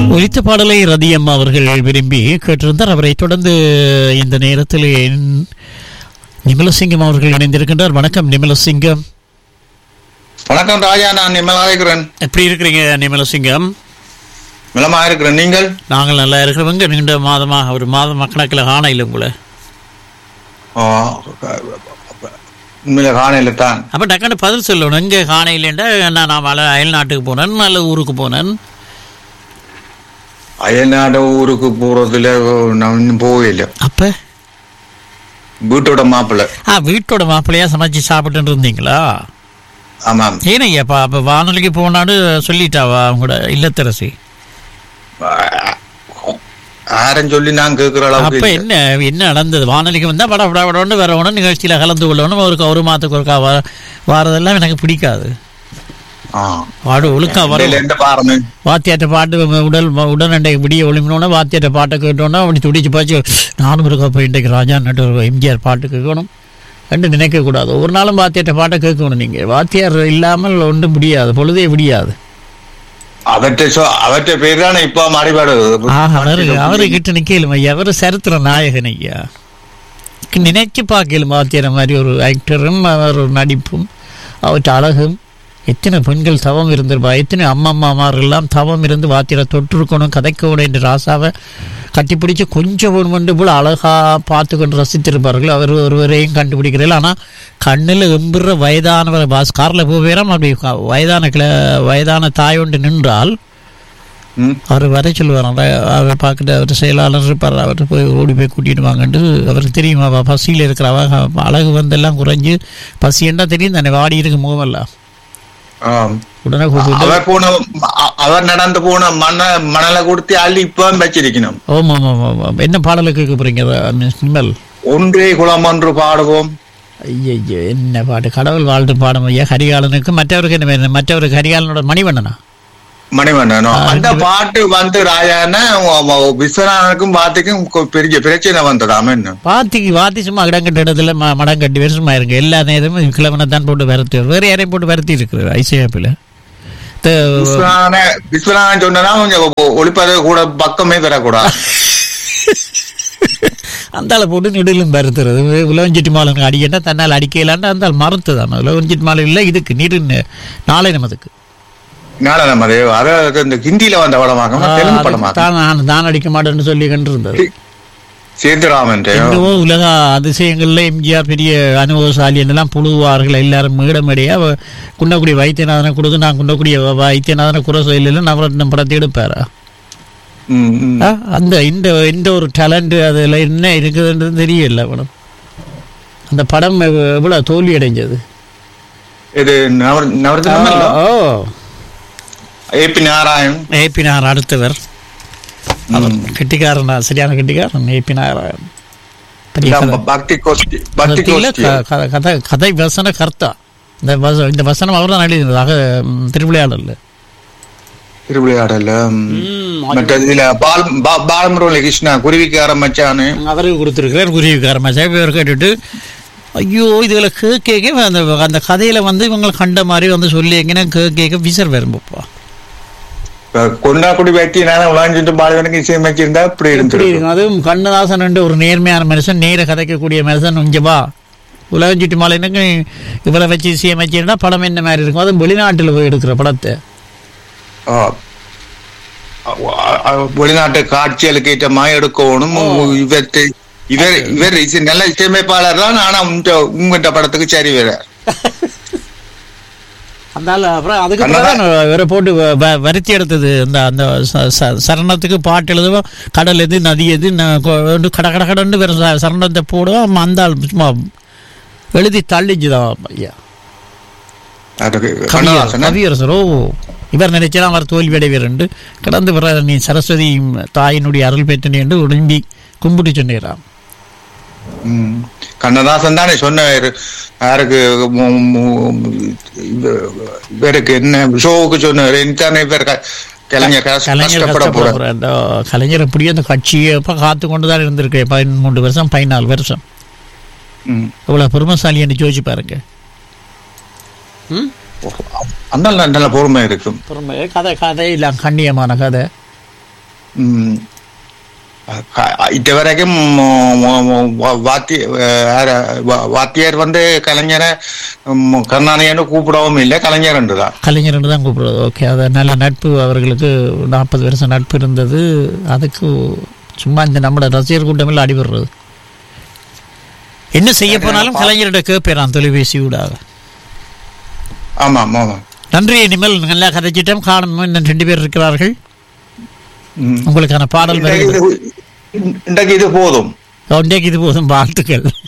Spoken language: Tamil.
ஒலித்த பாடலை ரதியம் அவர்கள் விரும்பி கேட்டிருந்தார் அவரை தொடர்ந்து இந்த நேரத்தில் நிமலசிங்கம் அவர்கள் இணைந்திருக்கின்றார் வணக்கம் நிமலசிங்கம் வணக்கம் ராஜா நான் நிம்மலா இருக்கிறேன் எப்படி இருக்கிறீங்க நிமலசிங்கம் நிலமா இருக்கிறேன் நீங்கள் நாங்கள் நல்லா இருக்கிறவங்க நீண்ட மாதமாக ஒரு மாதம் கணக்கில் காண இல்லை உங்களை ஓ, உண்மையில காணையில தான் அப்போ டக்குன்னு பதில் சொல்லணும் இங்கே காண இல்லைண்டா நான் நான் வள அயல் நாட்டுக்கு போனேன் நல்ல ஊருக்கு போனேன் அயல்நாடு ஊருக்கு போறதுல நான் இன்னும் போகல அப்போ வீட்டோட மாப்பிள்ளை ஆ வீட்டோட மாப்பிள்ளையா சமைச்சு சாப்பிட்டு இருந்தீங்களா ஆமாம் ஏனையாப்பா அப்போ வானொலிக்கு போனான்னு சொல்லிட்டாவா அவங்களோட இல்லத்தரசி யாரும் சொல்லி நான் கேட்கிற அளவுக்கு அப்ப இல்ல. என்ன என்ன நடந்தது வானொலிக்கு வந்தா பட பட படம்னு வரணும் நிகழ்ச்சியில கலந்து கொள்ளணும் ஒரு ஒரு மாதத்துக்கு ஒருக்கா வர வாரதெல்லாம் எனக்கு பிடிக்காது ஆ. வாடு ஒழுக்கா வர இடையில எந்த பாருங்க வாத்தியாட்ட பாட்டு உடல் உடனண்டை விடிய ஒளிமினோன்னா வாத்தியாட்ட பாட்டை கேட்டோன்னா அப்படி துடிச்சு பாச்சு நானும் இருக்கா போய் இன்றைக்கு ராஜா நட்டு ஒரு எம்ஜிஆர் பாட்டு கேட்கணும் ரெண்டு நினைக்கக்கூடாது ஒரு நாளும் வாத்தியாட்ட பாட்டை கேட்கணும் நீங்கள் வாத்தியார் இல்லாமல் ஒன்றும் முடியாது பொழுதே விடியாது அவற்றை சொ- அவற்றை பேர் தானே இப்ப மாறிபாடு ஆஹ் அவரு அவருக்கிட்ட நிக்கலும் ஐயா அவரு சரித்திர நாயகன் ஐயா நினைச்சு பார்க்கலும் வாத்தியார மாதிரி ஒரு ஆக்டரும் அவர் ஒரு நடிப்பும் அவற்றை அழகும் எத்தனை பெண்கள் தவம் இருந்திருப்பா எத்தனை அம்மம்மாமாரெல்லாம் தவம் இருந்து வாத்தியார தொற்றுக்கணும் கதைக்கணும் என்று ராசாவை கட்டிப்பிடிச்சு கொஞ்சம் ஒரு மண்டு போல் அழகா பார்த்து கொண்டு ரசித்திருப்பார்கள் அவர் ஒருவரையும் கண்டுபிடிக்கிறீர்கள் ஆனால் கண்ணில் எம்புற வயதானவர் பாஸ் காரில் போவேறாம் அப்படி க- வயதான கிள வயதான தாய் ஒன்று நின்றால் ம். அவர் வர சொல்லுவார் அவர் பார்க்கிட்டு அவர் செயலாளர் இருப்பார் அவர் போய் ஓடி போய் கூட்டிட்டு வாங்கன்ட்டு அவருக்கு தெரியுமா அவ பசியில் இருக்கிறவ அழகு வந்தெல்லாம் குறைஞ்சு பசியண்டா தெரியும் தானே வாடி இருக்கு முகமெல்லாம் ஆம். உடனே கூப்பிட்டு அவர் போன அ- அவர் நடந்து போன மண மணலை கொடுத்து அள்ளி இப்ப வச்சிருக்கணும் ஓம் ஓம் ஓம் ஓம், ஓம். என்ன பாடலை கேட்க போறீங்க மிஸ் நிமல் ஒன்றே குளம் ஒன்று பாடுவோம் ஐயோ என்ன பாட்டு கடவுள் வாழ்த்து பாடம் ஐயா ஹரிகாலனுக்கு மற்றவருக்கு என்ன வேணும்? மற்றவருக்கு ஹரிகாலனோட மணிவண்ணனா மணிவண்ணனும் ஆ, அந்த ரெண்டு பாட்டு வந்து ராஜான விஸ்வநாதனுக்கும் பாத்துக்கும் கொ- பெரிய பிரச்சனை வந்ததாம என்ன பாத்திக்கு வாத்தி சும்மா இடங்கட்ட இடத்துல ம மடம் கட்டி வேறு சும்மா இருக்கு எல்லா நேரமும் கிழவனை தான் போட்டு வரத்தி வேற யாரையும் போட்டு வரத்தி இருக்கிறார் ஐசிஎஃப்ல விஸ்வநாதன விஸ்வநாதன் சொன்னா கொஞ்சம் ஒ- ஒளிப்பதை கூட பக்கமே பெறக்கூடாது அந்த ஆளை போட்டு நெடிலும் பருத்துறது உலகஞ்சிட்டு மாலை அடிக்கட்டா தன்னால் அடிக்கலான்ட்டு அந்த ஆள் மறுத்துதான் உலகஞ்சிட்டு மாலை இல்லை இதுக்கு நீடு நாளை நமதுக்கு நாள நம்ம அது அதாவது இந்த ஹிந்தியில வந்த படமாக்க தெலுங்கு படமாக்க தான் நான் தான் அடிக்க மாட்டேன்னு சொல்லி கண்டு இருந்தது சேதுராமன் என்னவோ உலக அதிசயங்கள்ல எம்ஜிஆர் பெரிய அனுபவசாலி என்னெல்லாம் புழுவார்கள் எல்லாரும் மேடமேடையா குண்டக்குடி வைத்தியநாதனை கொடுத்து நான் குண்டக்குடி வைத்தியநாதனை குறை சொல்லல நவரத்னம் படத்தை எடுப்பாரா ம், ம். ஆ, அந்த இந்த இந்த ஒரு டேலண்ட் அதில் என்ன இருக்குதுன்றது தெரியல மேடம் அந்த படம் எவ்- எவ்வளவு தோல்வி அடைஞ்சது இது நவர- நவரத்னம் இல்ல? ஓ ஏபி நாராயண் ஏபி நாயர் அடுத்தவர் அவர் கெட்டிக்காரன் தான், சரியான கெட்டிக்காரன் ஏபி நாராயணன் பெரிய இந்த கதை. பக்தி கோஷ்டி பக்தி கதையில கோஷ்டி க- க- கதை கதை வசன கர்த்தா இந்த வச இந்த வசனம் அவர் தான் எழுதினது ஆக ம், திருவிளையாடல்ல திருவிளையாடல ம். மற்ற இதுல பால் பா- பாலமுரளி கிருஷ்ணா குருவிக்கார மச்சானு அவருக்கு கொடுத்துருக்கிறார் குருவிக்காரமா சேவையர் கேட்டுட்டு ஐயோ இதுல கேட்க அந்த அந்த கதையில வந்து இவங்க கண்ட மாதிரி வந்து சொல்லி எங்கன்னா கேட்க விசர் வரும்பப்பா இப்ப கொண்டாக்குடி வைத்தியனால உலாஞ்சிட்டு பாலவனுக்கு இசையமைச்சிருந்தா இப்படி எப்படி இருந்துருக்கு இருக்கும் அதுவும் கண்ணதாசன் என்ற ஒரு நேர்மையான மனுஷன் நேர கதைக்கக்கூடிய மனுஷன் இங்க வா உலகம் சுற்றி மாலைனுக்கு இவளை வச்சு இசையமைச்சிருந்தா படம் என்ன மாதிரி இருக்கும் அதுவும் வெளிநாட்டில் போய் எடுக்கிற படத்தை ஆ. அ- அ- வெளிநாட்டு காட்சிகளுக்கு ஏற்ற மாதிரி எடுக்கணும் இவர்த்து இவர் இவர் இசை- நல்ல இசையமைப்பாளர் தான் ஆனா உங்க உங்ககிட்ட படத்துக்கு சரி வேற அதனால அப்புறம் அதுக்கு அப்புறம் தான் இவரை போட்டு வ- வ- வருத்தி எடுத்தது அந்த அந்த ச- ச- சரணத்துக்கு பாட்டு எழுதுவோம் கடல் எது நதி எது ந- கொ- வந்து கட கட கடன்னு வேற ச- சரணத்தை போடுவோம் அந்த ஆள் சும்மா எழுதி தள்ளிச்சுதான் ஐயா அதுக்கு கவியரசர் கண்ணதாசன் கவியரசர் ஓ இவர் நினைச்சா அவர் தோல்வி அடைவீர் கடந்து பிற நீ சரஸ்வதி தாயினுடைய அருள் பெற்றனி என்று உடம்பி கும்பிட்டு சொன்னீராம் ம். கண்ணதாசன் தானே சொன்னார் யாருக்கு மு- மு- இவ- இவருக்கு என்ன ஷோவுக்கு சொன்னார் இன்தானே பேர் க- கலைஞர் கஷ்ட- கலைஞர் கஷ்டப்பட கஷ்டப்பட போற போற அந்த கலைஞர் அப்படியே அந்த கட்சியை இப்போ காத்து கொண்டு தான் இருந்திருக்கு பதிமூன்று வருஷம் பதினாலு வருஷம் ம். எவ்வளோ பெருமசாலி என்று யோசிச்சு பாருங்க அந்த நல்ல நல்ல பொறுமை இருக்கும் பொறுமை கதை கதை இல்லை கண்ணியமான கதை ம், க- இது வரைக்கும் ம- ம- ம- வாத்திய யார- வா- வாத்தியார் வந்து கலைஞரை ம், கருணாநிதினு கூப்பிடவும் இல்லை கலைஞர் தான் கலைஞர் தான் கூப்பிடுறது ஓகே அது நல்ல நட்பு அவர்களுக்கு நாற்பது வருஷம் நட்பு இருந்தது அதுக்கு சும்மா இந்த நம்மளோட ரசிகர் கூட்டமில் அடிபடுறது என்ன செய்ய போனாலும் கலைஞர்கிட்ட கேட்பேன் தொலைபேசி ஊடாக ஆமாம் ஆமாம் நன்றி இனிமேல் நல்லா கதைச்சிட்டோம் காணும் இன்னும் ரெண்டு பேர் இருக்கிறார்கள் ம். உங்களுக்கான பாடல் இன்றைக்கு வருகிறது இது- இன்றைக்கு இது போதும் இன்றைக்கு இது போதும் வாழ்த்துக்கள்